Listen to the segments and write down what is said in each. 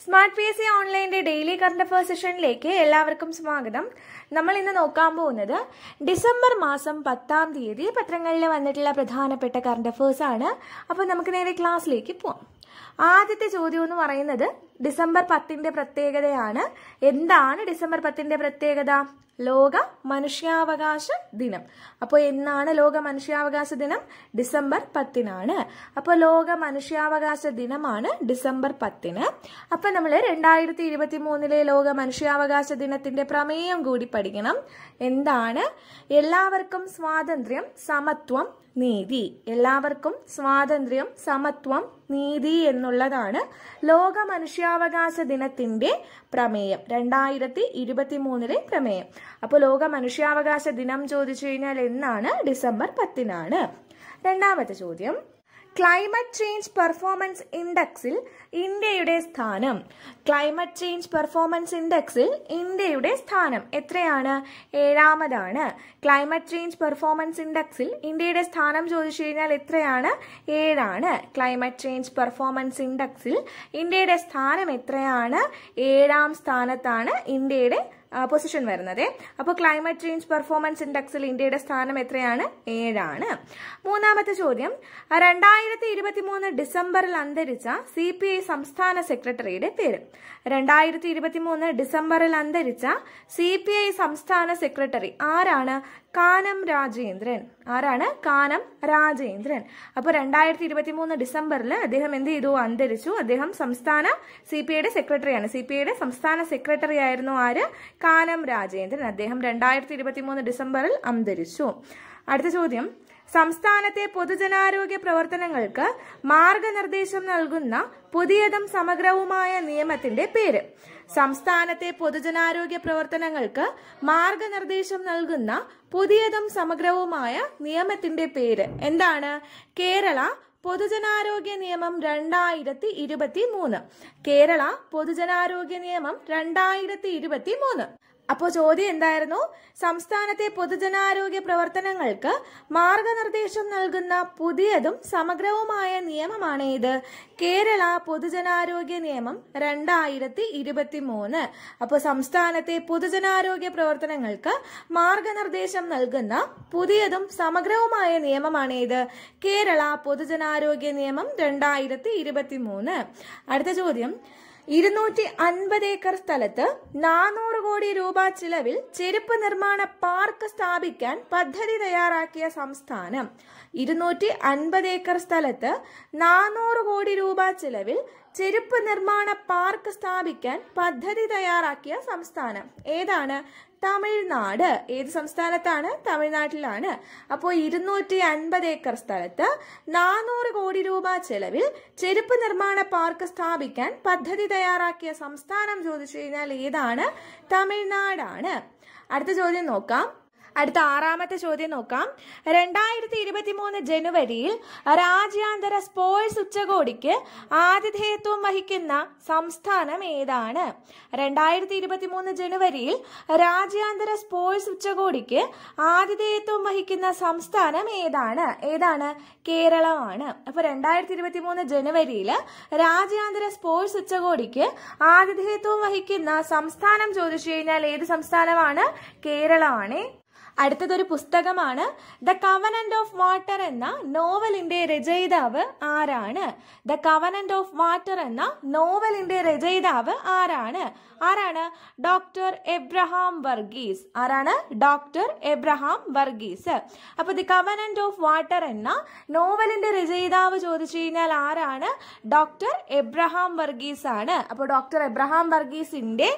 smart P S C ഓൺലൈൻ്റെ daily current affairs സെഷനിലേക്ക് എല്ലാവർക്കും സ്വാഗതം നമ്മൾ ഇന്ന് നോക്കാൻ പോകുന്നത് ഡിസംബർ മാസം പത്താം തീയതി പത്രങ്ങളിൽ വന്നിട്ടുള്ള പ്രധാനപ്പെട്ട കറണ്ട് അഫയേഴ്സ് ആണ് അപ്പോൾ നമുക്ക് നേരെ ക്ലാസ്സിലേക്ക് പോവാം ആദ്യത്തെ ചോദ്യം എന്ന് പറയുന്നത് ഡിസംബർ പത്തിന്റെ പ്രത്യേകതയാണ് എന്താണ് ഡിസംബർ പത്തിന്റെ പ്രത്യേകത ലോക മനുഷ്യാവകാശ ദിനം അപ്പോൾ എന്നാണ് ലോക മനുഷ്യാവകാശ ദിനം ഡിസംബർ പത്തിനാണ് അപ്പോൾ ലോക മനുഷ്യാവകാശ ദിനമാണ് ഡിസംബർ പത്തിന് അപ്പൊ നമ്മൾ രണ്ടായിരത്തി ഇരുപത്തി മൂന്നിലെ ലോക മനുഷ്യാവകാശ ദിനത്തിന്റെ പ്രമേയം കൂടി പഠിക്കണം എന്താണ് എല്ലാവർക്കും സ്വാതന്ത്ര്യം സമത്വം നീതി എല്ലാവർക്കും സ്വാതന്ത്ര്യം സമത്വം നീതി എന്നുള്ളതാണ് ലോക മനുഷ്യാവകാശ ദിനത്തിന്റെ പ്രമേയം രണ്ടായിരത്തി ഇരുപത്തി മൂന്നിലെ പ്രമേയം അപ്പോൾ ലോക മനുഷ്യാവകാശ ദിനം ചോദിച്ചു കഴിഞ്ഞാൽ എന്നാണ് ഡിസംബർ പത്തിനാണ് രണ്ടാമത്തെ ചോദ്യം ക്ലൈമറ്റ് ചേഞ്ച് പെർഫോമൻസ് ഇൻഡെക്സിൽ ഇന്ത്യയുടെ സ്ഥാനം ക്ലൈമറ്റ് ചേഞ്ച് പെർഫോമൻസ് ഇൻഡെക്സിൽ ഇന്ത്യയുടെ സ്ഥാനം എത്രയാണ് ഏഴാമതാണ് ക്ലൈമറ്റ് ചേഞ്ച് പെർഫോമൻസ് ഇൻഡെക്സിൽ ഇന്ത്യയുടെ സ്ഥാനം ചോദിച്ചു കഴിഞ്ഞാൽ എത്രയാണ് ഏഴാണ് ക്ലൈമറ്റ് ചേഞ്ച് പെർഫോമൻസ് ഇൻഡെക്സിൽ ഇന്ത്യയുടെ സ്ഥാനം എത്രയാണ് ഏഴാം സ്ഥാനത്താണ് ഇന്ത്യയുടെ പൊസിഷൻ വരുന്നത് അപ്പോൾ ക്ലൈമറ്റ് ചേഞ്ച് പെർഫോമൻസ് ഇൻഡെക്സിൽ ഇന്ത്യയുടെ സ്ഥാനം എത്രയാണ് ഏഴാണ് മൂന്നാമത്തെ ചോദ്യം രണ്ടായിരത്തി ഇരുപത്തി മൂന്ന് ഡിസംബറിൽ അന്തരിച്ച സി പി ഐ സംസ്ഥാന സെക്രട്ടറിയുടെ പേര് രണ്ടായിരത്തി ഇരുപത്തി മൂന്ന് ഡിസംബറിൽ അന്തരിച്ച സി പി ഐ സംസ്ഥാന സെക്രട്ടറി ആരാണ് കാനം രാജേന്ദ്രൻ ആരാണ് കാനം രാജേന്ദ്രൻ അപ്പോൾ രണ്ടായിരത്തി ഇരുപത്തി മൂന്ന് ഡിസംബറിൽ അദ്ദേഹം എന്ത് ചെയ്തു അന്തരിച്ചു അദ്ദേഹം സംസ്ഥാന സി പി ഐയുടെ സെക്രട്ടറിയാണ് സി പി ഐയുടെ സംസ്ഥാന സെക്രട്ടറി ആയിരുന്നു ആര് കാനം രാജേന്ദ്രൻ അദ്ദേഹം രണ്ടായിരത്തി ഇരുപത്തി മൂന്ന് ഡിസംബറിൽ അന്തരിച്ചു അടുത്ത ചോദ്യം സംസ്ഥാനത്തെ പൊതുജനാരോഗ്യ പ്രവർത്തനങ്ങൾക്ക് മാർഗനിർദ്ദേശം നൽകുന്ന പുതിയതും സമഗ്രവുമായ നിയമത്തിന്റെ പേര് സംസ്ഥാനത്തെ പൊതുജനാരോഗ്യ പ്രവർത്തനങ്ങൾക്ക് മാർഗനിർദ്ദേശം നൽകുന്ന പുതിയതും സമഗ്രവുമായ നിയമത്തിന്റെ പേര് എന്താണ് കേരള പൊതുജനാരോഗ്യ നിയമം രണ്ടായിരത്തി ഇരുപത്തി മൂന്ന് കേരള പൊതുജനാരോഗ്യ നിയമം രണ്ടായിരത്തി ഇരുപത്തി മൂന്ന് അപ്പോൾ ചോദ്യം എന്തായിരുന്നു സംസ്ഥാനത്തെ പൊതുജനാരോഗ്യ പ്രവർത്തനങ്ങൾക്ക് മാർഗനിർദ്ദേശം നൽകുന്ന പുതിയതും സമഗ്രവുമായ നിയമമാണ് ഇത് കേരള പൊതുജനാരോഗ്യ നിയമം രണ്ടായിരത്തി ഇരുപത്തി മൂന്ന് അപ്പോൾ സംസ്ഥാനത്തെ പൊതുജനാരോഗ്യ പ്രവർത്തനങ്ങൾക്ക് മാർഗനിർദ്ദേശം നൽകുന്ന പുതിയതും സമഗ്രവുമായ നിയമമാണ് ഇത് കേരള പൊതുജനാരോഗ്യ നിയമം രണ്ടായിരത്തി ഇരുപത്തി മൂന്ന് അടുത്ത ചോദ്യം ഇരുന്നൂറ്റി അൻപത് ഏക്കർ സ്ഥലത്ത് നാനൂറ് കോടി രൂപ ചിലവിൽ ചെരുപ്പ് നിർമ്മാണ പാർക്ക് സ്ഥാപിക്കാൻ പദ്ധതി തയ്യാറാക്കിയ സംസ്ഥാനം ഇരുന്നൂറ്റി അൻപത് ഏക്കർ സ്ഥലത്ത് നാനൂറ് കോടി രൂപ ചിലവിൽ ചെരുപ്പ് നിർമ്മാണ പാർക്ക് സ്ഥാപിക്കാൻ പദ്ധതി തയ്യാറാക്കിയ സംസ്ഥാനം ഏതാണ് തമിഴ്നാട് ഏത് സംസ്ഥാനത്താണ് തമിഴ്നാട്ടിലാണ് അപ്പോൾ ഇരുന്നൂറ്റി അൻപത് ഏക്കർ സ്ഥലത്ത് നാനൂറ് കോടി രൂപ ചെലവിൽ ചെരുപ്പ് നിർമ്മാണ പാർക്ക് സ്ഥാപിക്കാൻ പദ്ധതി തയ്യാറാക്കിയ സംസ്ഥാനം ചോദിച്ചു കഴിഞ്ഞാൽ ഏതാണ് തമിഴ്നാടാണ് അടുത്ത ചോദ്യം നോക്കാം അടുത്ത ആറാമത്തെ ചോദ്യം നോക്കാം രണ്ടായിരത്തി ഇരുപത്തി മൂന്ന് ജനുവരിയിൽ രാജ്യാന്തര സ്പോർട്സ് ഉച്ചകോടിക്ക് ആതിഥേയത്വം വഹിക്കുന്ന സംസ്ഥാനം ഏതാണ് രണ്ടായിരത്തി ഇരുപത്തി മൂന്ന് ജനുവരിയിൽ രാജ്യാന്തര സ്പോർട്സ് ഉച്ചകോടിക്ക് ആതിഥേയത്വം വഹിക്കുന്ന സംസ്ഥാനം ഏതാണ് ഏതാണ് കേരളമാണ് അപ്പൊ രണ്ടായിരത്തി ഇരുപത്തി മൂന്ന് ജനുവരിയിൽ രാജ്യാന്തര സ്പോർട്സ് ഉച്ചകോടിക്ക് ആതിഥേയത്വം വഹിക്കുന്ന സംസ്ഥാനം ചോദിച്ചു കഴിഞ്ഞാൽ ഏത് സംസ്ഥാനമാണ് കേരളമാണ് അടുത്തതൊരു പുസ്തകമാണ് ദ കവനന്റ് ഓഫ് വാട്ടർ എന്ന നോവലിന്റെ രചയിതാവ് ആരാണ് ദ കവനന്റ് ഓഫ് വാട്ടർ എന്ന നോവലിന്റെ രചയിതാവ് ആരാണ് ആരാണ് ഡോക്ടർ എബ്രഹാം വർഗീസ് ആരാണ് ഡോക്ടർ എബ്രഹാം വർഗീസ് അപ്പൊ ദി കവനന്റ് ഓഫ് വാട്ടർ എന്ന നോവലിന്റെ രചയിതാവ് ചോദിച്ചു കഴിഞ്ഞാൽ ആരാണ് ഡോക്ടർ എബ്രഹാം വർഗീസ് ആണ് അപ്പോൾ ഡോക്ടർ എബ്രഹാം വർഗീസിന്റെ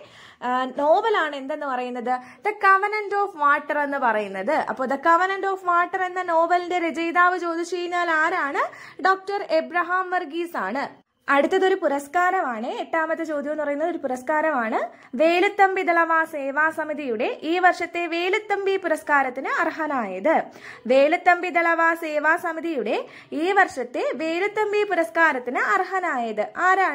നോവലാണ് എന്തെന്ന് പറയുന്നത് ദ കവനന്റ് ഓഫ് വാട്ടർ എന്ന് പറയുന്നത് അപ്പോൾ ദ കവനന്റ് ഓഫ് വാട്ടർ എന്ന നോവലിന്റെ രചയിതാവ് ചോദിച്ചു കഴിഞ്ഞാൽ ആരാണ് ഡോക്ടർ എബ്രഹാം വർഗീസ് ആണ് അടുത്തതൊരു പുരസ്കാരമാണ് എട്ടാമത്തെ ചോദ്യം എന്ന് പറയുന്നത് ഒരു പുരസ്കാരമാണ് വേലുത്തമ്പി ദളവ സേവാ സമിതിയുടെ ഈ വർഷത്തെ വേലുത്തമ്പി പുരസ്കാരത്തിന് അർഹനായത് വേലുത്തമ്പി ദളവ സേവാ സമിതിയുടെ ഈ വർഷത്തെ വേലുത്തമ്പി പുരസ്കാരത്തിന് അർഹനായത് ആരാണ്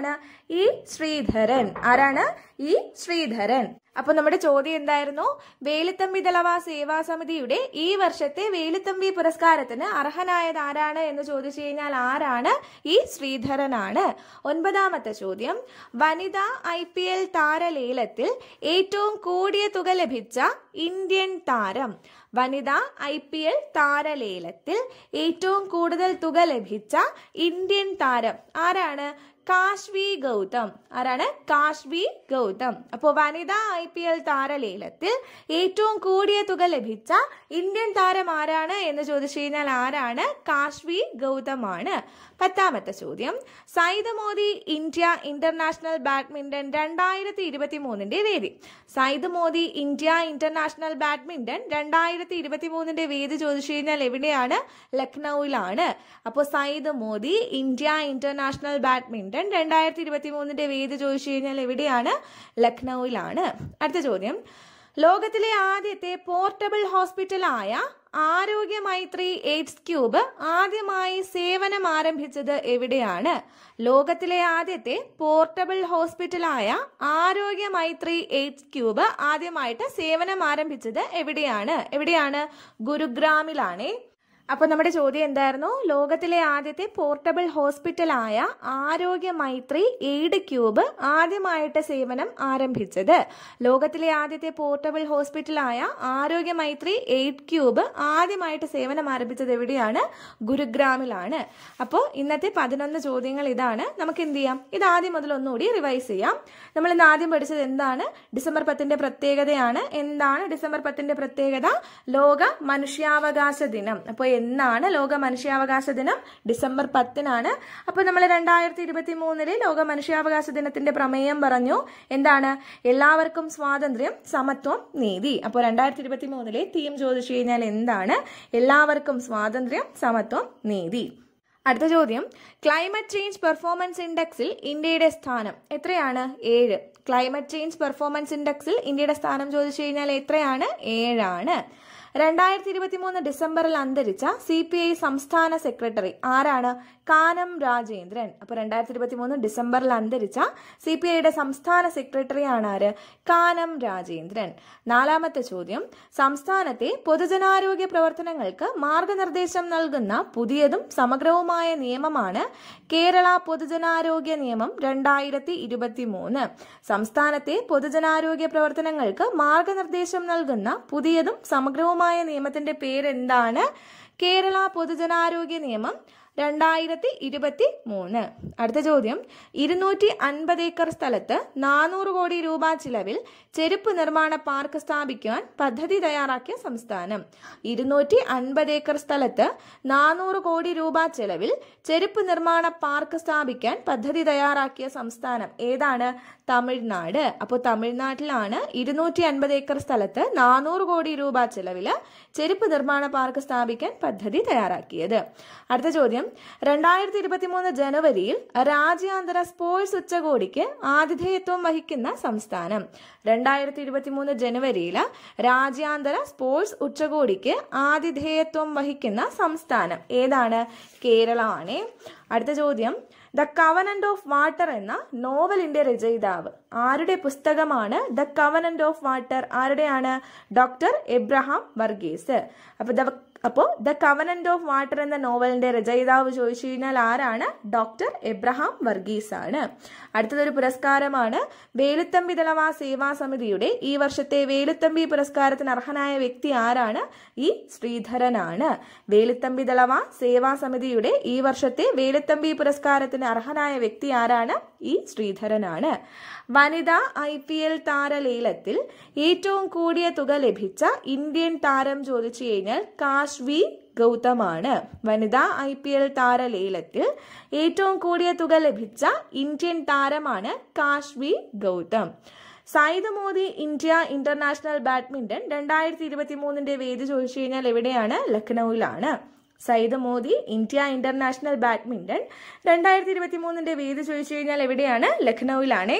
ഈ ശ്രീധരൻ ആരാണ് ഈ ശ്രീധരൻ അപ്പൊ നമ്മുടെ ചോദ്യം എന്തായിരുന്നു വേലുത്തമ്പി ദളവ സേവാ സമിതിയുടെ ഈ വർഷത്തെ വേലുത്തമ്പി പുരസ്കാരത്തിന് അർഹനായത് ആരാണ് എന്ന് ചോദിച്ചു കഴിഞ്ഞാൽ ആരാണ് ഈ ശ്രീധരനാണ് ഒൻപതാമത്തെ ചോദ്യം വനിതാ ഐ പി എൽ താരലേലത്തിൽ ഏറ്റവും കൂടിയ തുക ലഭിച്ച ഇന്ത്യൻ താരം വനിതാ ഐ പി എൽ താരലേലത്തിൽ ഏറ്റവും കൂടുതൽ തുക ലഭിച്ച ഇന്ത്യൻ താരം ആരാണ് കാശ്വി ഗൗതം ആരാണ് കാശ്വി ഗൗതം അപ്പോൾ വനിതാ ഐ പി എൽ താരലേലത്തിൽ ഏറ്റവും കൂടിയ തുക ലഭിച്ച ഇന്ത്യൻ താരം ആരാണ് എന്ന് ചോദിച്ചു കഴിഞ്ഞാൽ ആരാണ് കാശ്വി ഗൗതമാണ് പത്താമത്തെ ചോദ്യം Syed Modi India international badminton രണ്ടായിരത്തി ഇരുപത്തി മൂന്നിന്റെ വേദി Syed Modi India international badminton രണ്ടായിരത്തി ഇരുപത്തി മൂന്നിന്റെ വേദി ചോദിച്ചു കഴിഞ്ഞാൽ എവിടെയാണ് ലക്നൌവിലാണ് അപ്പോൾ Syed Modi India international badminton രണ്ടായിരത്തി ഇരുപത്തി മൂന്നിന്റെ വേദി ചോദിച്ചു കഴിഞ്ഞാൽ എവിടെയാണ് ലക്നൌവിലാണ് അടുത്ത ചോദ്യം ലോകത്തിലെ ആദ്യത്തെ പോർട്ടബിൾ ഹോസ്പിറ്റലായ ആരോഗ്യ മൈത്രി എയ്ഡ്സ് ക്യൂബ് ആദ്യമായി സേവനം ആരംഭിച്ചത് എവിടെയാണ് ലോകത്തിലെ ആദ്യത്തെ പോർട്ടബിൾ ഹോസ്പിറ്റലായ ആരോഗ്യ മൈത്രി എയ്ഡ്സ് ക്യൂബ് ആദ്യമായിട്ട് സേവനം ആരംഭിച്ചത് എവിടെയാണ് എവിടെയാണ് ഗുരുഗ്രാമിലാണ് അപ്പൊ നമ്മുടെ ചോദ്യം എന്തായിരുന്നു ലോകത്തിലെ ആദ്യത്തെ പോർട്ടബിൾ ഹോസ്പിറ്റലായ ആരോഗ്യ മൈത്രി എയ്ഡ് ക്യൂബ് ആദ്യമായിട്ട് സേവനം ആരംഭിച്ചത് ലോകത്തിലെ ആദ്യത്തെ പോർട്ടബിൾ ഹോസ്പിറ്റലായ ആരോഗ്യ മൈത്രി എയ്ഡ് ക്യൂബ് ആദ്യമായിട്ട് സേവനം ആരംഭിച്ചത് എവിടെയാണ് ഗുരുഗ്രാമിലാണ് അപ്പോൾ ഇന്നത്തെ പതിനൊന്ന് ചോദ്യങ്ങൾ ഇതാണ് നമുക്ക് എന്ത് ചെയ്യാം ഇത് ആദ്യം മുതൽ ഒന്നുകൂടി റിവൈസ് ചെയ്യാം നമ്മൾ ഇന്ന് ആദ്യം പഠിച്ചത് എന്താണ് ഡിസംബർ പത്തിന്റെ പ്രത്യേകതയാണ് എന്താണ് ഡിസംബർ പത്തിന്റെ പ്രത്യേകത ലോക മനുഷ്യാവകാശ ദിനം അപ്പോൾ എന്നാണ് ലോക മനുഷ്യാവകാശ ദിനം ഡിസംബർ പത്തിനാണ് അപ്പോൾ നമ്മൾ രണ്ടായിരത്തി ഇരുപത്തി മൂന്നിലെ ലോക മനുഷ്യാവകാശ ദിനത്തിന്റെ പ്രമേയം പറഞ്ഞു എന്താണ് എല്ലാവർക്കും സ്വാതന്ത്ര്യം സമത്വം നീതി അപ്പോൾ രണ്ടായിരത്തി ഇരുപത്തി മൂന്നിലെ തീം ചോദിച്ചു കഴിഞ്ഞാൽ എന്താണ് എല്ലാവർക്കും സ്വാതന്ത്ര്യം സമത്വം നീതി അടുത്ത ചോദ്യം ക്ലൈമറ്റ് ചേഞ്ച് പെർഫോമൻസ് ഇൻഡെക്സിൽ ഇന്ത്യയുടെ സ്ഥാനം എത്രയാണ് ഏഴ് ക്ലൈമറ്റ് ചേഞ്ച് പെർഫോമൻസ് ഇൻഡെക്സിൽ ഇന്ത്യയുടെ സ്ഥാനം ചോദിച്ചു കഴിഞ്ഞാൽ എത്രയാണ് ഏഴാണ് രണ്ടായിരത്തി ഇരുപത്തി മൂന്ന് ഡിസംബറിൽ അന്തരിച്ച സി പി ഐ സംസ്ഥാന സെക്രട്ടറി ആരാണ് കാനം രാജേന്ദ്രൻ അപ്പൊ രണ്ടായിരത്തി ഇരുപത്തി മൂന്ന് ഡിസംബറിൽ അന്തരിച്ച സി പി ഐയുടെ സംസ്ഥാന സെക്രട്ടറി ആണ് ആര് കാനം രാജേന്ദ്രൻ നാലാമത്തെ ചോദ്യം സംസ്ഥാനത്തെ പൊതുജനാരോഗ്യ പ്രവർത്തനങ്ങൾക്ക് മാർഗനിർദ്ദേശം നൽകുന്ന പുതിയതും സമഗ്രവുമായ നിയമമാണ് കേരള പൊതുജനാരോഗ്യ നിയമം രണ്ടായിരത്തി ഇരുപത്തി മൂന്ന് സംസ്ഥാനത്തെ പൊതുജനാരോഗ്യ പ്രവർത്തനങ്ങൾക്ക് മാർഗനിർദ്ദേശം നൽകുന്ന പുതിയതും സമഗ്രവുമായ നിയമത്തിന്റെ പേരെന്താണ് കേരള പൊതുജനാരോഗ്യ നിയമം രണ്ടായിരത്തി ഇരുപത്തി മൂന്ന് അടുത്ത ചോദ്യം ഇരുന്നൂറ്റി അൻപത് ഏക്കർ സ്ഥലത്ത് നാനൂറ് കോടി രൂപ ചിലവിൽ ചെരുപ്പ് നിർമ്മാണ പാർക്ക് സ്ഥാപിക്കുവാൻ പദ്ധതി തയ്യാറാക്കിയ സംസ്ഥാനം ഇരുന്നൂറ്റി അൻപത് ഏക്കർ സ്ഥലത്ത് നാനൂറ് കോടി രൂപ ചെലവിൽ ചെരുപ്പ് നിർമ്മാണ പാർക്ക് സ്ഥാപിക്കാൻ പദ്ധതി തയ്യാറാക്കിയ സംസ്ഥാനം ഏതാണ് തമിഴ്നാട് അപ്പോൾ തമിഴ്നാട്ടിലാണ് ഇരുന്നൂറ്റി അൻപത് ഏക്കർ സ്ഥലത്ത് നാനൂറ് കോടി രൂപ ചെലവിൽ ചെരുപ്പ് നിർമ്മാണ പാർക്ക് സ്ഥാപിക്കാൻ പദ്ധതി തയ്യാറാക്കിയത് അടുത്ത ചോദ്യം രണ്ടായിരത്തി ഇരുപത്തി മൂന്ന് ജനുവരിയിൽ രാജ്യാന്തര സ്പോർട്സ് ഉച്ചകോടിക്ക് ആതിഥേയത്വം വഹിക്കുന്ന സംസ്ഥാനം രണ്ടായിരത്തി ഇരുപത്തി മൂന്ന് ജനുവരിയിൽ രാജ്യാന്തര സ്പോർട്സ് ഉച്ചകോടിക്ക് ആതിഥേയത്വം വഹിക്കുന്ന സംസ്ഥാനം ഏതാണ് കേരളമാണ് അടുത്ത ചോദ്യം ദ കവനന്റ് ഓഫ് വാട്ടർ എന്ന നോവലിന്റെ രചയിതാവ് ആരുടെ പുസ്തകമാണ് ദ കവനന്റ് ഓഫ് വാട്ടർ ആരുടെയാണ് ഡോക്ടർ എബ്രഹാം വർഗീസ് അപ്പൊ ദ അപ്പോൾ ദ കവനന്റ് ഓഫ് വാട്ടർ എന്ന നോവലിന്റെ രചയിതാവ് ചോദിച്ചു കഴിഞ്ഞാൽ ആരാണ് ഡോക്ടർ എബ്രഹാം വർഗീസ് ആണ് അടുത്തതൊരു പുരസ്കാരമാണ് വേലുത്തമ്പി ദളവ സേവാ സമിതിയുടെ ഈ വർഷത്തെ വേലുത്തമ്പി പുരസ്കാരത്തിന് അർഹനായ വ്യക്തി ആരാണ് ഈ ശ്രീധരനാണ് വേലുത്തമ്പി ദളവ സേവാ സമിതിയുടെ ഈ വർഷത്തെ വേലുത്തമ്പി പുരസ്കാരത്തിന് അർഹനായ വ്യക്തി ആരാണ് ഈ ശ്രീധരനാണ് വനിതാ ഐ പി എൽ താരലേലത്തിൽ ഏറ്റവും കൂടിയ തുക ലഭിച്ച ഇന്ത്യൻ താരം ചോദിച്ചു കഴിഞ്ഞാൽ കാശ്വി ഗൗതമാണ് വനിതാ ഐ പി എൽ താരലേലത്തിൽ ഏറ്റവും കൂടിയ തുക ലഭിച്ച ഇന്ത്യൻ താരമാണ് Kashvi Gautam Syed Modi India international badminton രണ്ടായിരത്തി ഇരുപത്തി മൂന്നിന്റെ വേദി ചോദിച്ചു കഴിഞ്ഞാൽ എവിടെയാണ് ലക്നൌവിലാണ് Syed Modi India international badminton രണ്ടായിരത്തി ഇരുപത്തി മൂന്നിന്റെ വേദി ചോദിച്ചു കഴിഞ്ഞാൽ എവിടെയാണ് ലക്നൌവിലാണ്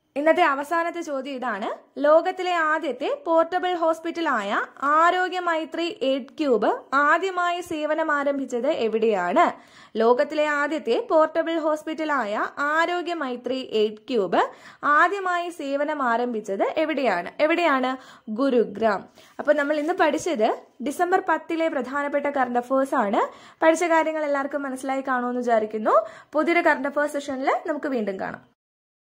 ഇന്നത്തെ അവസാനത്തെ ചോദ്യം ഇതാണ് ലോകത്തിലെ ആദ്യത്തെ പോർട്ടബിൾ ഹോസ്പിറ്റലായ ആരോഗ്യ മൈത്രി എയ്ഡ് ക്യൂബ് ആദ്യമായി സേവനം ആരംഭിച്ചത് എവിടെയാണ് ലോകത്തിലെ ആദ്യത്തെ പോർട്ടബിൾ ഹോസ്പിറ്റലായ ആരോഗ്യ മൈത്രി എയ്ഡ് ക്യൂബ് ആദ്യമായി സേവനം ആരംഭിച്ചത് എവിടെയാണ് എവിടെയാണ് ഗുരുഗ്രാം അപ്പോൾ നമ്മൾ ഇന്ന് പഠിച്ചത് ഡിസംബർ പത്തിലെ പ്രധാനപ്പെട്ട കറണ്ട് അഫേഴ്സ് ആണ് പഠിച്ച കാര്യങ്ങൾ എല്ലാവർക്കും മനസ്സിലായി കാണുമെന്ന് വിചാരിക്കുന്നു പുതിയൊരു കറണ്ട് അഫേഴ്സ് സെഷനിൽ നമുക്ക് വീണ്ടും കാണാം